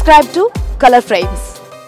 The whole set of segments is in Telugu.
Subscribe to Color Frames.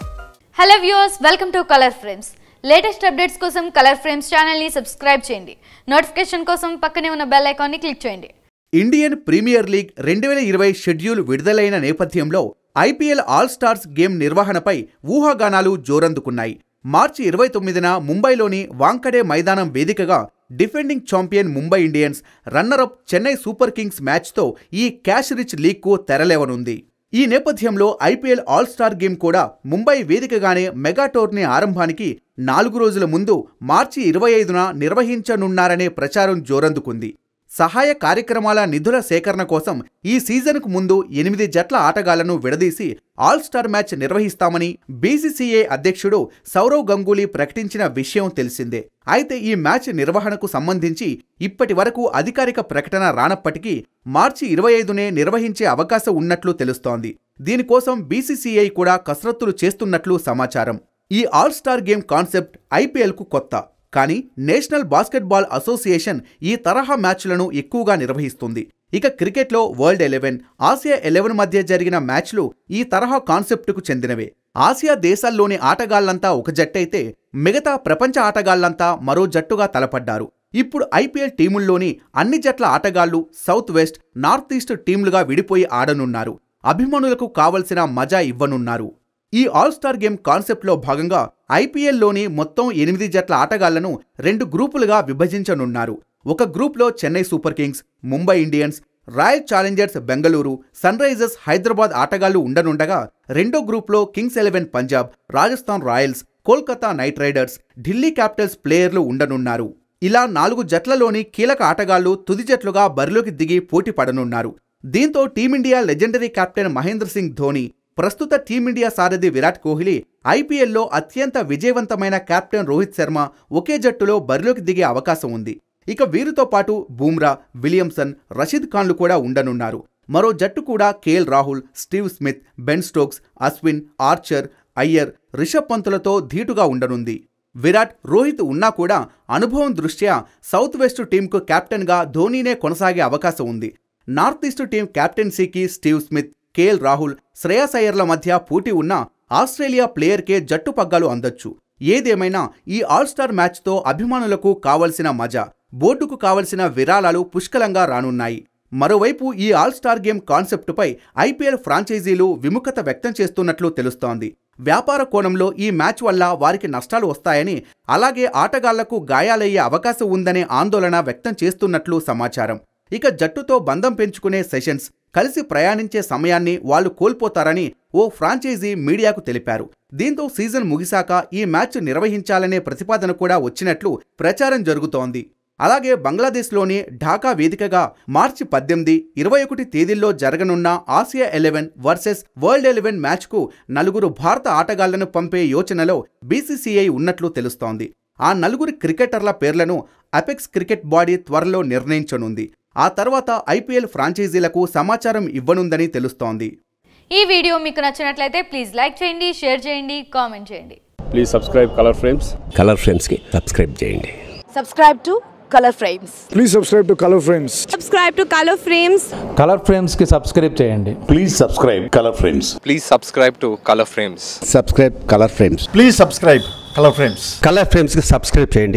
Hello viewers welcome to Color Frames latest updates కోసం కలర్ ఫ్రేమ్స్ ఛానల్ని సబ్స్క్రైబ్ చేయండి నోటిఫికేషన్ కోసం పక్కనే ఉన్న బెల్ ఐకాన్ని క్లిక్ చేయండి ఇండియన్ ప్రీమియర్ లీగ్ రెండు వేల ఇరవై షెడ్యూల్ విడుదలైన నేపథ్యంలో ఐపీఎల్ ఆల్ స్టార్స్ గేమ్ నిర్వహణపై ఊహాగానాలు జోరందుకున్నాయి మార్చి ఇరవై తొమ్మిదిన ముంబైలోని వాంకడే మైదానం వేదికగా defending champion Mumbai Indians runner-up Chennai Super Kings మ్యాచ్తో ఈ క్యాష్ రిచ్ లీగ్కు తెరలేవనుంది ఈ నేపథ్యంలో ఐపీఎల్ ఆల్ స్టార్ గేమ్ కూడా ముంబై వేదికగానే మెగా టోర్నీ ఆరంభానికి నాలుగు రోజుల ముందు మార్చి ఇరవై ఐదున నిర్వహించనున్నారనే ప్రచారం జోరందుకుంది సహాయ కార్యక్రమాల నిధుల సేకరణ కోసం ఈ సీజన్కు ముందు ఎనిమిది జట్ల ఆటగాళ్లను విడదీసి ఆల్ స్టార్ మ్యాచ్ నిర్వహిస్తామని బీసీసీఏ అధ్యక్షుడు సౌరవ్ గంగూలీ ప్రకటించిన విషయం తెలిసిందే అయితే ఈ మ్యాచ్ నిర్వహణకు సంబంధించి ఇప్పటి వరకు అధికారిక ప్రకటన రానప్పటికీ మార్చి ఇరవై ఐదునే నిర్వహించే అవకాశం ఉన్నట్లు తెలుస్తోంది దీనికోసం బీసీసీఐ కూడా కసరత్తులు చేస్తున్నట్లు సమాచారం ఈ ఆల్ స్టార్ గేమ్ కాన్సెప్ట్ ఐపీఎల్కు కొత్త కానీ నేషనల్ బాస్కెట్బాల్ అసోసియేషన్ ఈ తరహా మ్యాచ్లను ఎక్కువగా నిర్వహిస్తుంది ఇక క్రికెట్లో వరల్డ్ ఎలెవెన్ ఆసియా ఎలెవెన్ మధ్య జరిగిన మ్యాచ్లు ఈ తరహా కాన్సెప్టుకు చెందినవే ఆసియా దేశాల్లోని ఆటగాళ్లంతా ఒక జట్టయితే మిగతా ప్రపంచ ఆటగాళ్లంతా మరో జట్టుగా తలపడ్డారు ఇప్పుడు ఐపీఎల్ టీముల్లోని అన్ని జట్ల ఆటగాళ్లు సౌత్ వెస్ట్ నార్త్ ఈస్ట్ టీంలుగా విడిపోయి ఆడనున్నారు అభిమానులకు కావలసిన మజా ఇవ్వనున్నారు ఈ ఆల్ స్టార్ గేమ్ కాన్సెప్ట్లో భాగంగా ఐపీఎల్లోని మొత్తం ఎనిమిది జట్ల ఆటగాళ్లను రెండు గ్రూపులుగా విభజించనున్నారు ఒక గ్రూప్లో Chennai Super Kings Mumbai Indians Royal Challengers Bengaluru Sunrisers Hyderabad ఆటగాళ్లు ఉండనుండగా రెండో గ్రూప్లో Kings Eleven Punjab Rajasthan Royals Kolkata Knight Riders Delhi Capitals ప్లేయర్లు ఉండనున్నారు ఇలా నాలుగు జట్లలోని కీలక ఆటగాళ్లు తుది జట్లుగా బరిలోకి దిగి పోటీ పడనున్నారు దీంతో team India legendary captain Mahendra Singh Dhoni ప్రస్తుత టీమిండియా సారథి విరాట్ కోహ్లీ ఐపీఎల్లో అత్యంత విజయవంతమైన కెప్టెన్ రోహిత్ శర్మ ఒకే జట్టులో బరిలోకి దిగే అవకాశం ఉంది ఇక వీరితో పాటు బూమ్రా విలియమ్సన్ రషీద్ ఖాన్లు కూడా ఉండనున్నారు మరో జట్టు కూడా KL Rahul Steve Smith Ben Stokes Ashwin Archer Iyer Rishabh పంతులతో ధీటుగా ఉండనుంది విరాట్ రోహిత్ ఉన్నా కూడా అనుభవం దృష్ట్యా సౌత్ వెస్ట్ టీంకు కెప్టెన్గా ధోనీనే కొనసాగే అవకాశం ఉంది నార్త్ ఈస్ట్ టీం కెప్టెన్సీకి Steve Smith KL Rahul Shreyas అయ్యర్ల మధ్య పోటీ ఉన్న ఆస్ట్రేలియా ప్లేయర్కే జట్టు పగ్గాలు అందొచ్చు ఏదేమైనా ఈ ఆల్ స్టార్ మ్యాచ్తో అభిమానులకు కావలసిన మజా బోర్డుకు కావలసిన విరాళాలు పుష్కలంగా రానున్నాయి మరోవైపు ఈ ఆల్ స్టార్ గేమ్ కాన్సెప్టుపై ఐపీఎల్ ఫ్రాంచైజీలు విముఖత వ్యక్తం చేస్తున్నట్లు తెలుస్తోంది వ్యాపార కోణంలో ఈ మ్యాచ్ వల్ల వారికి నష్టాలు వస్తాయని అలాగే ఆటగాళ్లకు గాయాలయ్యే అవకాశం ఉందనే ఆందోళన వ్యక్తం చేస్తున్నట్లు సమాచారం ఇక జట్టుతో బంధం పెంచుకునే సెషన్స్ కలిసి ప్రయాణించే సమయాన్ని వాళ్ళు కోల్పోతారని ఓ ఫ్రాంచైజీ మీడియాకు తెలిపారు దీంతో సీజన్ ముగిశాక ఈ మ్యాచ్ నిర్వహించాలనే ప్రతిపాదన కూడా వచ్చినట్లు ప్రచారం జరుగుతోంది అలాగే బంగ్లాదేశ్లోని ఢాకా వేదికగా మార్చి పద్దెనిమిది ఇరవై ఒకటి తేదీల్లో జరగనున్న Asia eleven versus world eleven మ్యాచ్కు నలుగురు భారత ఆటగాళ్లను పంపే యోచనలో బీసీసీఐ ఉన్నట్లు తెలుస్తోంది ఆ నలుగురి క్రికెటర్ల పేర్లను అపెక్స్ క్రికెట్ బాడీ త్వరలో నిర్ణయించనుంది ఆ తర్వాత ఐపీఎల్ ఫ్రాంచైజీలకు సమాచారం ఇవ్వనుందని తెలుస్తోంది ఈ వీడియో మీకు నచ్చినట్లయితే ప్లీజ్ లైక్ చేయండి షేర్ చేయండి కామెంట్ చేయండి please subscribe Color Frames Color ఫ్రేమ్స్కి సబ్స్క్రైబ్ చేయండి Subscribe to Color Frames. Please subscribe to Color Frames. subscribe to color frames Color ఫ్రేమ్స్కి సబ్స్క్రైబ్ చేయండి Please subscribe Color Frames. Please subscribe to Color Frames. Subscribe Color Frames Please subscribe Color Frames. Color ఫ్రేమ్స్కి సబ్స్క్రైబ్ చేయండి